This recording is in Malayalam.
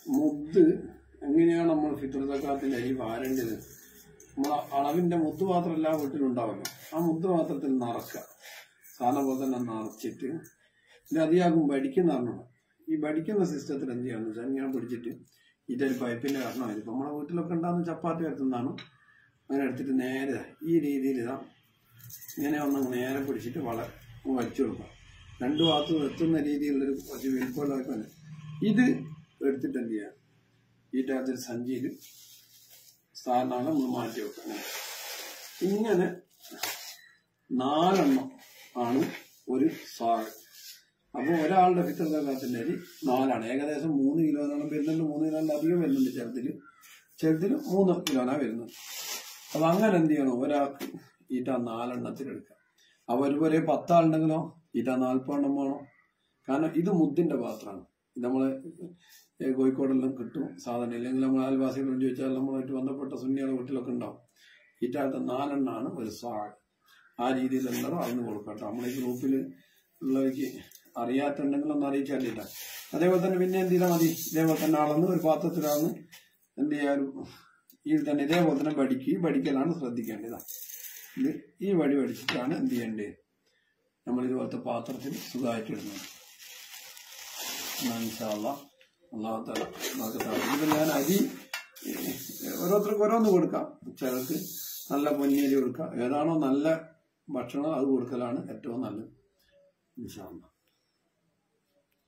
മുദ്ദ് എങ്ങനെയാണ് നമ്മൾ ഫിത്തർ സക്കാത്തിന്റെ അരി വാരേണ്ടത് നമ്മൾ അളവിന്റെ മുദ്ദ് പാത്രം എല്ലാ വീട്ടിലും ഉണ്ടാവുമല്ലോ ആ മുദ്ദ് പാത്രത്തിൽ നിറക്കുക സാധനം പോലെ തന്നെ നിറച്ചിട്ട് ഇത് അതിയാകും വടിക്കുന്ന കാരണം ഈ വടിക്കുന്ന സിസ്റ്റത്തിൽ എന്ത് ചെയ്യാന്ന് വെച്ചാൽ ഇങ്ങനെ പിടിച്ചിട്ട് ഇതൊരു പൈപ്പിന്റെ കാരണമായിരിക്കും നമ്മുടെ വീട്ടിലൊക്കെ ഉണ്ടാകുന്ന ചപ്പാത്തി വരുത്തുന്നതാണ് അങ്ങനെ എടുത്തിട്ട് നേരെ ദാ ഈ രീതിയിൽ ഇതാ ഇങ്ങനെ ഒന്ന് നേരെ പിടിച്ചിട്ട് വള വച്ചു കൊടുക്കുക രണ്ടു ഭാഗത്തും എത്തുന്ന രീതിയിലുള്ളൊരു കുറച്ച് വലിപ്പമുള്ളതൊക്കെ തന്നെ ഇത് എടുത്തിട്ട് എന്ത് ചെയ്യുക ഈ ടാത്തിൽ സഞ്ചിയിൽ സ്ഥാനാണ് നമ്മൾ മാറ്റി വെക്കുക അങ്ങനെ. ഇങ്ങനെ നാലെണ്ണം ആണ് ഒരു സാഗ് അപ്പോൾ ഒരാളുടെ ഫിത്തർ തക്കാത്തിന്റെ അരി നാലാണ് ഏകദേശം മൂന്ന് കിലോനാണ് വരുന്നുണ്ട് മൂന്ന് കിലോന്റെ അധികം വരുന്നുണ്ട് ചെറുതിൽ ചെറുതിൽ മൂന്ന് കിലോനാ വരുന്നത് അപ്പൊ അങ്ങനെ എന്ത് ചെയ്യണം ഒരാൾക്ക് ഈറ്റ നാലെണ്ണത്തിൽ എടുക്കാം അപ്പൊ ഒരുപോലെ പത്താളുണ്ടെങ്കിലോ ഈറ്റ നാൽപ്പതെണ്ണം വേണം കാരണം ഇത് മുദ്ദിന്റെ പാത്രമാണ് ഇത് നമ്മള് ഏ, കോഴിക്കോടെല്ലാം കിട്ടും സാധനം ഇല്ലെങ്കിൽ നമ്മൾ അയൽവാസികളോട് ചോദിച്ചാൽ നമ്മളായിട്ട് ബന്ധപ്പെട്ട സുന്നിയുടെ വീട്ടിലൊക്കെ ഉണ്ടാവും ഈറ്റാത്ത നാലെണ്ണാണ് ഒരു സ്വാഗ് ആ രീതിയിലുള്ളത് അറിഞ്ഞു കൊടുക്കട്ടോ നമ്മുടെ ഈ ഗ്രൂപ്പിൽ ഉള്ളവർക്ക് അറിയാത്തുണ്ടെങ്കിൽ ഒന്ന് അറിയിച്ചാലില്ല അതേപോലെ തന്നെ പിന്നെ എന്ത് ചെയ്താൽ മതി ഇതേപോലെ തന്നെ അളന്ന് ഒരു പാത്രത്തിലാന്ന് എന്ത് ചെയ്യാനും ഇതിൽ തന്നെ ഇതേപോലെ തന്നെ പഠിക്കുക ഈ പഠിക്കലാണ് ശ്രദ്ധിക്കേണ്ടത് ഇത് ഈ വടി പഠിച്ചിട്ടാണ് എന്ത് ചെയ്യേണ്ടത് നമ്മൾ ഇതുപോലത്തെ പാത്രത്തിൽ സുഖമായിട്ട് ഇടുന്നത് അള്ളാഹത്താല ഇത് ഞാൻ അരി ഏഹ്, ഓരോരുത്തർക്ക് ഓരോന്ന് കൊടുക്കാം ചിലർക്ക് നല്ല പൊന്നിയരി കൊടുക്കാം ഏതാണോ നല്ല ഭക്ഷണം അത് കൊടുക്കലാണ് ഏറ്റവും നല്ലത് ഇൻഷാ അല്ലാ